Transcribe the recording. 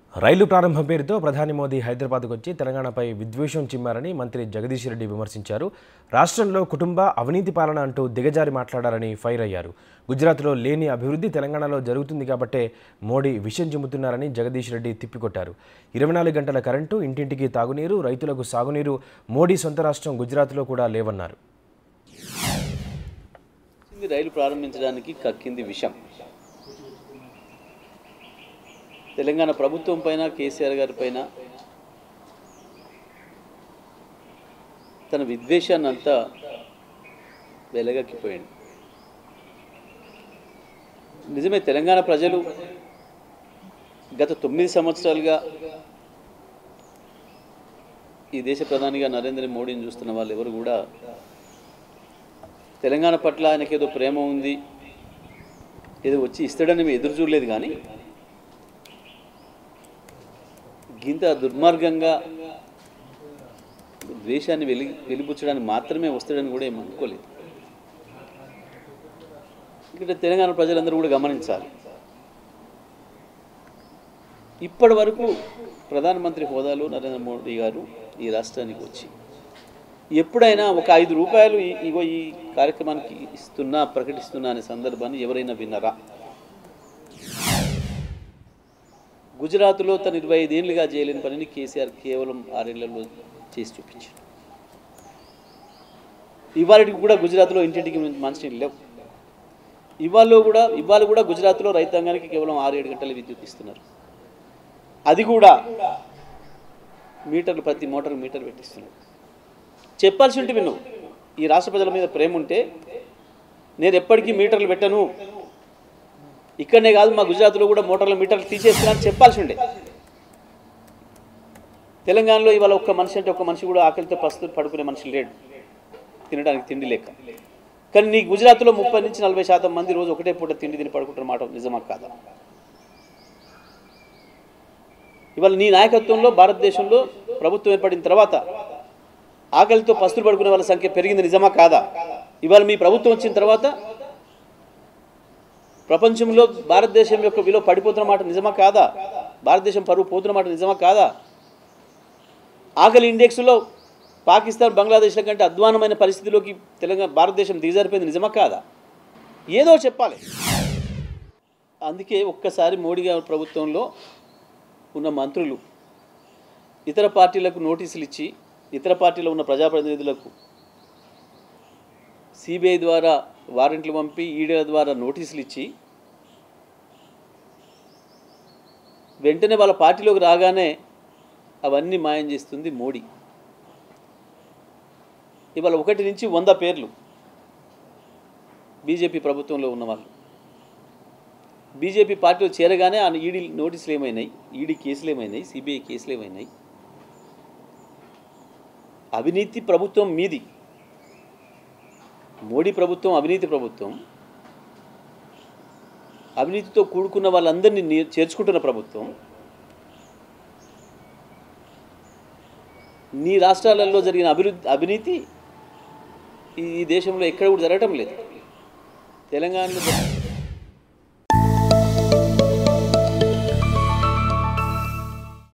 రైలు ప్రారంభం పేరుతో ప్రధాని మోదీ హైదరాబాద్కు వచ్చి తెలంగాణపై విద్వేషం చిమ్మారని మంత్రి జగదీష్ రెడ్డి విమర్శించారు రాష్ట్రంలో కుటుంబ అవినీతి పాలన అంటూ దిగజారి మాట్లాడారని ఫైర్ అయ్యారు గుజరాత్లో లేని అభివృద్ధి తెలంగాణలో జరుగుతుంది కాబట్టే మోడీ విషయం చిమ్ముతున్నారని జగదీష్ రెడ్డి తిప్పికొట్టారు ఇరవై నాలుగు గంటల కరెంటు ఇంటింటికి తాగునీరు రైతులకు సాగునీరు మోడీ సొంత రాష్ట్రం గుజరాత్లో కూడా లేవన్నారు ఇది రైలు ప్రారంభించడానికి కక్కింది విషం తెలంగాణ ప్రభుత్వం పైన కేసీఆర్ గారి పైన తన విద్వేషాన్ని అంతా వెలగక్కిపోయింది నిజమే తెలంగాణ ప్రజలు గత తొమ్మిది సంవత్సరాలుగా ఈ దేశ ప్రధానిగా నరేంద్ర మోడీని చూస్తున్న వాళ్ళు ఎవరు కూడా తెలంగాణ పట్ల ఆయనకి ఏదో ప్రేమ ఉంది ఏదో వచ్చి ఇస్తాడని మేము ఎదురు చూడలేదు కానీ గింత దుర్మార్గంగా ద్వేషాన్ని వెలి వెలిపుచ్చడానికి మాత్రమే వస్తాడని కూడా ఏం అనుకోలేదు ఇక్కడ తెలంగాణ ప్రజలందరూ కూడా గమనించాలి ఇప్పటి వరకు ప్రధానమంత్రి హోదాలో నరేంద్ర మోడీ గారు ఈ రాష్ట్రానికి వచ్చి ఎప్పుడైనా ఒక ఐదు రూపాయలు ఈ- ఇగో ఈ కార్యక్రమానికి ఇస్తున్నా ప్రకటిస్తున్నా అనే సందర్భాన్ని ఎవరైనా విన్నారా గుజరాత్లో తను ఇరవై ఐదేళ్లుగా చేయలేని పనిని కేసీఆర్ కేవలం ఆరేళ్లలో చేసి చూపించాడు ఇవాళకి కూడా గుజరాత్లో ఇంటింటికి మంచినీళ్ళు లేవు ఇవాళ కూడా ఇవాళ కూడా గుజరాత్లో రైతాంగానికి కేవలం ఆరు ఏడు గంటల విద్యుత్ ఇస్తున్నారు అది కూడా మీటర్లు ప్రతి మోటార్ మీటర్ పెట్టిస్తున్నారు చెప్పాల్సి ఉంటే విను ఈ రాష్ట్ర ప్రజల మీద ప్రేమ ఉంటే నేను ఎప్పటికీ మీటర్లు పెట్టను ఇక్కడనే కాదు మా గుజరాత్లో కూడా మోటార్ల మీటర్లు తీసేస్తున్నాను చెప్పాల్సి ఉండే తెలంగాణలో ఇవాళ ఒక్క మనిషి అంటే ఒక్క మనిషి కూడా ఆకలితో పస్తు పడుకునే మనిషి లేడు తినడానికి తిండి లేక కానీ నీ గుజరాత్లో ముప్పై నుంచి నలభై శాతం మంది రోజు ఒకటే పూట తిండి తిని పడుకుంటున్న మాట నిజమా కాదా ఇవాళ నీ నాయకత్వంలో భారతదేశంలో ప్రభుత్వం ఏర్పడిన తర్వాత ఆకలితో పస్తులు పడుకునే వాళ్ళ సంఖ్య పెరిగింది నిజమా కాదా ఇవాళ మీ ప్రభుత్వం వచ్చిన తర్వాత ప్రపంచంలో భారతదేశం యొక్క విలువ పడిపోతున్న మాట నిజమా కాదా భారతదేశం పరువు పోతున్న మాట నిజమా కాదా ఆకలి ఇండెక్స్లో పాకిస్తాన్ బంగ్లాదేశ్ల కంటే అధ్వానమైన పరిస్థితిలోకి తెలంగాణ భారతదేశం దిగజారిపోయింది నిజమా కాదా ఏదో చెప్పాలి అందుకే ఒక్కసారి మోడీ గారి ప్రభుత్వంలో ఉన్న మంత్రులు ఇతర పార్టీలకు నోటీసులు ఇచ్చి ఇతర పార్టీలో ఉన్న ప్రజాప్రతినిధులకు సిబిఐ ద్వారా వారెంట్లు పంపి ఈడీల ద్వారా నోటీసులు ఇచ్చి వెంటనే వాళ్ళ పార్టీలోకి రాగానే అవన్నీ మాయం చేస్తుంది మోడీ ఇవాళ ఒకటి నుంచి వంద పేర్లు బీజేపీ ప్రభుత్వంలో ఉన్నవాళ్ళు బీజేపీ పార్టీలో చేరగానే ఆ ఈడీ నోటీసులు ఏమైనాయి ఈడీ కేసులు ఏమైనాయి సిబిఐ కేసులు ఏమైనాయి అవినీతి ప్రభుత్వం మీది మోడీ ప్రభుత్వం అవినీతి ప్రభుత్వం అవినీతితో కూడుకున్న వాళ్ళందరినీ నీ- చేర్చుకుంటున్న ప్రభుత్వం నీ రాష్ట్రాలలో జరిగిన అభివృద్ధి అవినీతి ఈ దేశంలో ఎక్కడ కూడా జరగటం లేదు తెలంగాణలో జరి-